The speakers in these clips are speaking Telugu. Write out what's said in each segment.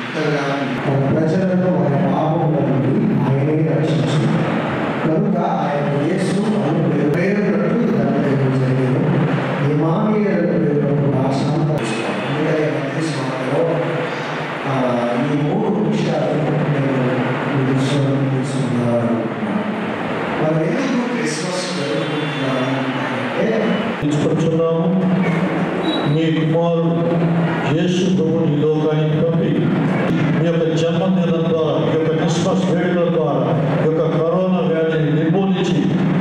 తన ప్రజలను వారి పాపముల నుండి ఆయనే రక్షించు కనుక ఆయన యేసు అను పేరు పేరునట్లు దండలు జరిగాను ఇమానియల్ పేరు భాషను ఎందుకంటే మధ్యస్వామిలో ఈ మూడు విషయాలు నేను మీ దృష్టిలో తీసుకున్నాను మనం ఎందుకు క్రిస్మస్ జరుపుకుంటున్నాము అంటే తీసుకొచ్చున్నాము మీ కుమారుడు యేసు ప్రభుని ఈ లోకానికి పంపి మీ యొక్క జన్మదినం ద్వారా మీ యొక్క క్రిస్మస్ వేడుకల ద్వారా ఈ యొక్క కరోనా వ్యాధిని నిర్మూలించి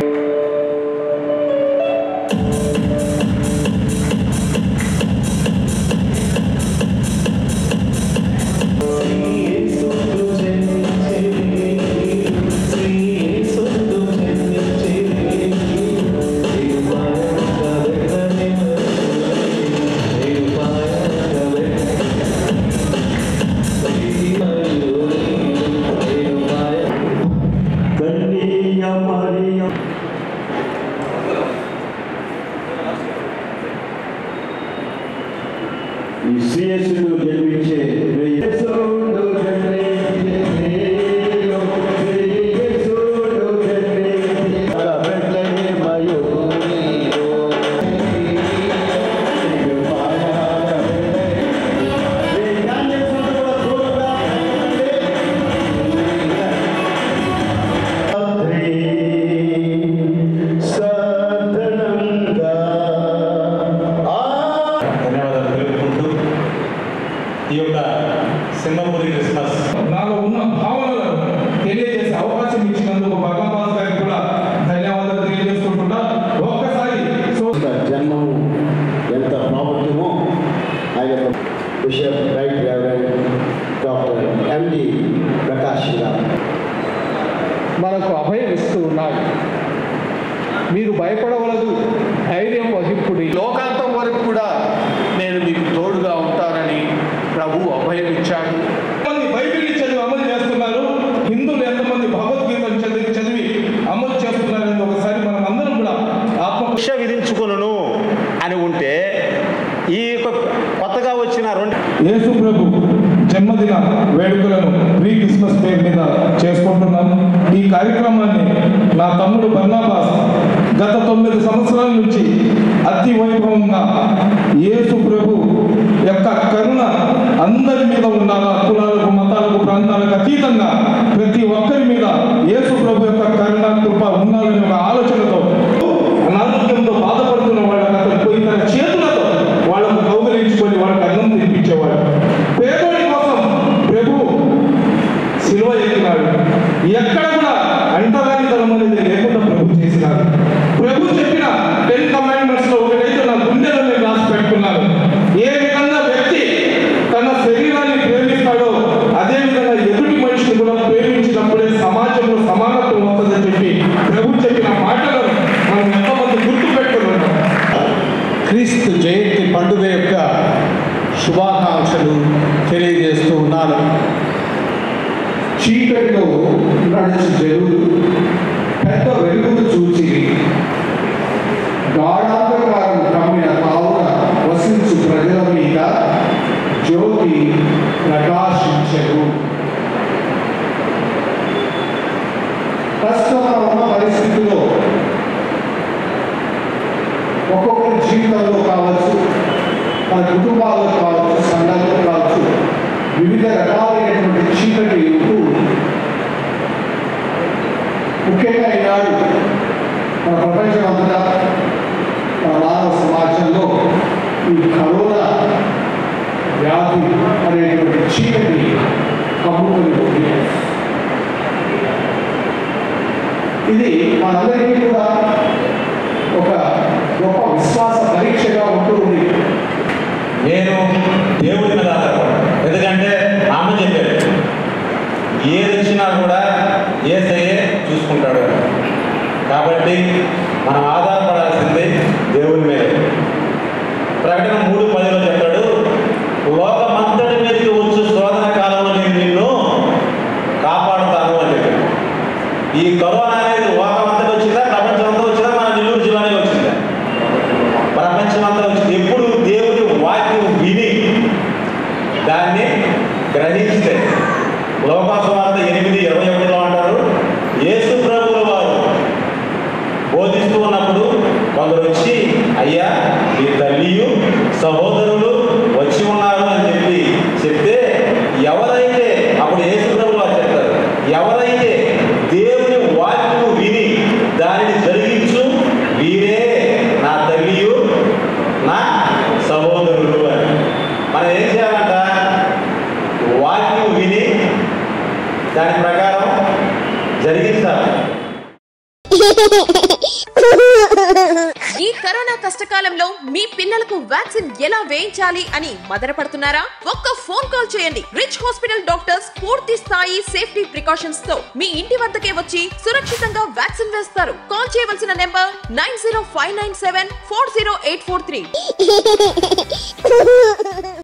ఈ శ్రీయసుడు జన్మించే యేసుడు జన్మించే శ్రీయసుడు జన్మించే బెత్లెహేమయు ధన్యవాదాలు తెలుపుకుంటూ ఈ యొక్క సింగపూరి క్రిస్మస్ నాలో ఉన్న భావనలను తెలియజేసే అవకాశం ఇచ్చినందుకు భగవాన్ గారికి కూడా ధన్యవాదాలు తెలియజేసుకుంటున్నా ఒక్కసారి సో యొక్క జన్మము ఎంత ప్రాముఖ్యమో ఆయన యొక్క bishop right reverend doctor MD Prakash గారు మనకు అభయం ఇస్తూ ఉన్నాడు మీరు భయపడవలదు ధైర్యం వహింపుడి లోకాంతం వరకు కూడా నేను మీకు తోడుగా ఉంటానని ప్రభు అభయం ఇచ్చాడు ఎంతమంది బైబిల్ చదివి అమలు చేస్తున్నారు హిందువులు ఎంతమంది భగవద్గీతను చదివి చదివి అమలు చేస్తున్నారని ఒకసారి మనం అందరం కూడా ఆత్మ శిక్ష విధించుకును అని ఉంటే ఈ యొక్క కొత్తగా వచ్చిన రెండు యేసు ప్రభు జన్మదిన వేడుకలను ప్రీ క్రిస్మస్ పేరు మీద చేసుకుంటున్నాం ఈ కార్యక్రమాన్ని నా తమ్ముడు బర్నాబాస్ గత తొమ్మిది సంవత్సరాల నుంచి అతి వైభవంగా యేసు ప్రభు యొక్క కరుణ అందరి మీద ఉండాలా కులాలకు మతాలకు ప్రాంతాలకు అతీతంగా ప్రతి ఒక్కరి మీద యేసు ప్రభు యొక్క కరుణ కృప ఉండాలనే ఒక ఆలోచనతో అనారోగ్యంతో బాధపడుతున్న వాళ్ళకి అతను పోయి తన చేతులతో వాళ్ళకు కౌగలించుకొని వాళ్ళకి అన్నం తినిపించేవాడు పేదోడి కోసం ప్రభు సిలువ ఎక్కినాడు ఎక్కడ కూడా అంటరానితనం అనేది లేకుండా ప్రభు చేసినాడు ప్రభు చెప్పిన టెన్ కమాండ్మెంట్స్ లో ఒకటైతే నా గుండెలో నేను రాసి పెట్టుకున్నాను ఏ విధంగా వ్యక్తి తన శరీరాన్ని ప్రేమిస్తాడో అదే విధంగా ఎదుటి మనిషిని కూడా ప్రేమించినప్పుడే సమాజంలో సమానత్వం వస్తుందని చెప్పి ప్రభు చెప్పిన మాటలను మనం ఎంతమంది గుర్తు పెట్టుకున్నాం క్రీస్తు జయంతి పండుగ యొక్క శుభాకాంక్షలు తెలియజేస్తూ ఉన్నాను చీకటిలో నడుచు జరువులు పెద్ద వెలుగును చూచి గాఢాంధకారం కమ్మిన తావున వసించు ప్రజల మీద జ్యోతి ప్రకాశించరు ప్రస్తుతం మనం ఉన్న పరిస్థితిలో ఒక్కొక్కరి జీవితంలో కావచ్చు మన కుటుంబాల్లో కావచ్చు సంఘాల్లో కావచ్చు వివిధ రకాలైనటువంటి చీకటి ఉంటూ ముఖ్యంగా ఈనాడు మన ప్రపంచం అంతటా మన మానవ సమాజంలో ఈ కరోనా వ్యాధి అనేటువంటి చీకటి కమ్ముకొని ఉంది ఇది మనందరికీ కూడా ఒక గొప్ప విశ్వాస పరీక్షగా ఉంటూ ఉంది నేను దేవుడి మీద ఆధారపడ్డాను ఎందుకంటే అమ్మ చెప్పాడు ఏది వచ్చినా కూడా ఏసయ్యే చూసుకుంటాడు కాబట్టి మనం ఆధారపడాల్సింది దేవుని మీద ప్రకటన మూడు పదిలో చెప్పాడు లోకమంతటి మీదకి వచ్చు శోధన కాలంలో నేను నిన్ను కాపాడుతాను అని చెప్పాడు ఈ కరోనా అనేది లోకమంతటి వచ్చిందా ప్రపంచం అంతా వచ్చిందా మన నెల్లూరు జిల్లానే వచ్చిందా ప్రపంచం అంతా వచ్చింది ఎప్పుడు దేవుడి వాక్యం విని దాన్ని గ్రహిస్తే లోకాసువార్త ఎనిమిది ఇరవై ఒకటిలో అంటారు యేసు ప్రభువుల వారు బోధిస్తూ ఉన్నప్పుడు కొందరు వచ్చి అయ్యా మీ తల్లియు సహోదరులు వచ్చి ఉన్నారు అని చెప్పి చెప్తే ఎవరైతే అప్పుడు యేసు ప్రభువులు వారు చెప్తారు ఎవరైతే దేవుని వాక్యము విని దానిని జరిగించు వీరే నా తల్లియు నా సహోదరులు అని మనం ఏం చేయాలంట వాక్యం విని దాని ప్రకారం జరిగించాలి ఈ కరోనా కష్టకాలంలో మీ పిల్లలకు వ్యాక్సిన్ ఎలా వేయించాలి అని మదనపడుతున్నారా ఒక్క ఫోన్ కాల్ చేయండి రిచ్ హాస్పిటల్ డాక్టర్స్ పూర్తి స్థాయి సేఫ్టీ ప్రికాషన్స్ తో మీ ఇంటి వద్దకే వచ్చి సురక్షితంగా వ్యాక్సిన్ వేస్తారు కాల్ చేయవలసిన number nine zero five nine seven four zero eight four three